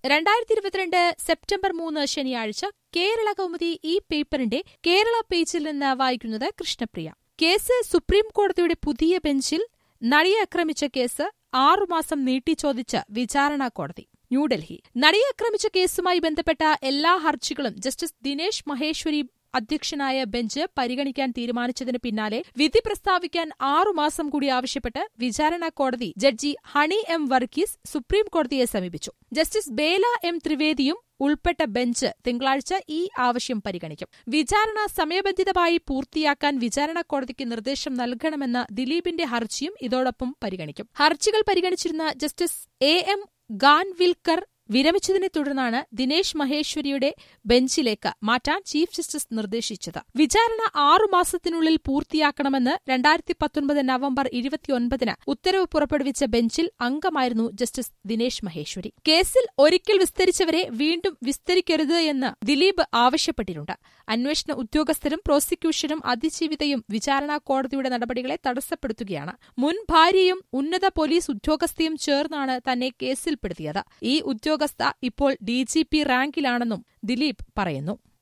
രണ്ടായിരത്തി ഇരുപത്തിരണ്ട് സെപ്റ്റംബർ മൂന്ന് ശനിയാഴ്ച കേരള കൗമുദി ഈ പേപ്പറിന്റെ കേരള പേജിൽ നിന്ന് വായിക്കുന്നത് കൃഷ്ണപ്രിയ കേസ് സുപ്രീം കോടതിയുടെ പുതിയ ബെഞ്ചിൽ നടിയെ ആക്രമിച്ച കേസ് ആറുമാസം നീട്ടിച്ചോദിച്ച് വിചാരണ കോടതി ന്യൂഡൽഹി നടിയെ ആക്രമിച്ച കേസുമായി ബന്ധപ്പെട്ട എല്ലാ ഹർജികളും ജസ്റ്റിസ് ദിനേശ് മഹേശ്വരി അധ്യക്ഷനായ ബെഞ്ച് പരിഗണിക്കാൻ തീരുമാനിച്ചതിന് പിന്നാലെ വിധി പ്രസ്താവിക്കാൻ ആറുമാസം കൂടി ആവശ്യപ്പെട്ട് വിചാരണ കോടതി judge Honey M Varghese supreme കോടതിയെ സമീപിച്ചു ജസ്റ്റിസ് ബേല എം ത്രിവേദിയും ഉൾപ്പെട്ട ബെഞ്ച് തിങ്കളാഴ്ച ഈ ആവശ്യം പരിഗണിക്കും വിചാരണ സമയബന്ധിതമായി പൂർത്തിയാക്കാൻ വിചാരണ കോടതിക്ക് നിർദ്ദേശം നൽകണമെന്ന ദിലീപിന്റെ ഹർജിയും ഇതോടൊപ്പം പരിഗണിക്കും ഹർജികൾ പരിഗണിച്ചിരുന്ന ജസ്റ്റിസ് എ എം ഗാൻവിൽക്കർ വിരമിച്ചതിനെ തുടർന്നാണ് ദിനേശ് മഹേശ്വരിയുടെ ബെഞ്ചിലേക്ക് മാറ്റാൻ ചീഫ് ജസ്റ്റിസ് നിർദ്ദേശിച്ചത് വിചാരണ ആറുമാസത്തിനുള്ളിൽ പൂർത്തിയാക്കണമെന്ന് രണ്ടായിരത്തി പത്തൊൻപത് നവംബർ ഇരുപത്തിയൊൻപതിന് ഉത്തരവ് പുറപ്പെടുവിച്ച ബെഞ്ചിൽ അംഗമായിരുന്നു ജസ്റ്റിസ് ദിനേശ് മഹേശ്വരി കേസിൽ ഒരിക്കൽ വിസ്തരിച്ചവരെ വീണ്ടും വിസ്തരിക്കരുത് എന്ന് ദിലീപ് ആവശ്യപ്പെട്ടിട്ടുണ്ട് അന്വേഷണ ഉദ്യോഗസ്ഥരും പ്രോസിക്യൂഷനും അതിജീവിതയും വിചാരണ കോടതിയുടെ നടപടികളെ തടസ്സപ്പെടുത്തുകയാണ് മുൻ ഭാര്യയും ഉന്നത പോലീസ് ഉദ്യോഗസ്ഥയും ചേർന്നാണ് തന്നെ കേസിൽപ്പെടുത്തിയത് ഈ ഉദ്യോഗസ്ഥ ഇപ്പോൾ ഡിജിപി റാങ്കിലാണെന്നും ദിലീപ് പറയുന്നു